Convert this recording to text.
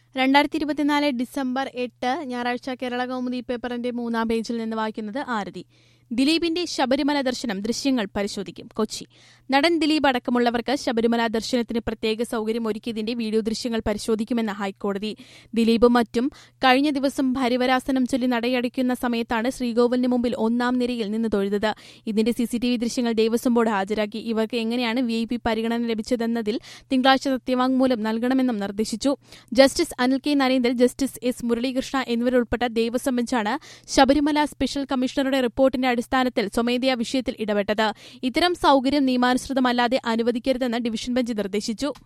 രണ്ടായിരത്തി ഇരുപത്തിനാല് ഡിസംബർ എട്ട് ഞായറാഴ്ച കേരള കൗമുദി പേപ്പറിന്റെ മൂന്നാം പേജിൽ നിന്ന് വായിക്കുന്നത് ആരതി ദിലീപിന്റെ ശബരിമല ദർശനം ദൃശ്യങ്ങൾ പരിശോധിക്കും കൊച്ചി നടൻ ദിലീപ് അടക്കമുള്ളവർക്ക് ശബരിമല ദർശനത്തിന് പ്രത്യേക സൌകര്യം ഒരുക്കിയതിന്റെ വീഡിയോ ദൃശ്യങ്ങൾ പരിശോധിക്കുമെന്ന് ഹൈക്കോടതി ദിലീപും മറ്റും കഴിഞ്ഞ ദിവസം ഭരിവരാസനം ചൊല്ലി നടയടയ്ക്കുന്ന സമയത്താണ് ശ്രീകോവിലിന് മുമ്പിൽ ഒന്നാം നിരയിൽ നിന്ന് തൊഴുതത് ഇതിന്റെ സിസിടിവി ദൃശ്യങ്ങൾ ദേവസ്വം ബോർഡ് ഹാജരാക്കി ഇവർക്ക് എങ്ങനെയാണ് വി ഐ പി പരിഗണന ലഭിച്ചതെന്നതിൽ തിങ്കളാഴ്ച സത്യവാങ്മൂലം നൽകണമെന്നും നിർദ്ദേശിച്ചു justice Anil K Narendran justice S Muralikrishna എന്നിവരുൾപ്പെട്ട ദേവസ്വം ബെഞ്ചാണ് ശബരിമല സ്പെഷ്യൽ കമ്മീഷണറുടെ റിപ്പോർട്ടിന്റെ അടിസ്ഥാനത്തിൽ സ്വമേധയാ വിഷയത്തിൽ ഇടപെട്ടത് ഇത്തരം സൌകര്യം നിയമാനുസൃതമല്ലാതെ അനുവദിക്കരുതെന്ന് ഡിവിഷൻ ബെഞ്ച് നിർദ്ദേശിച്ചു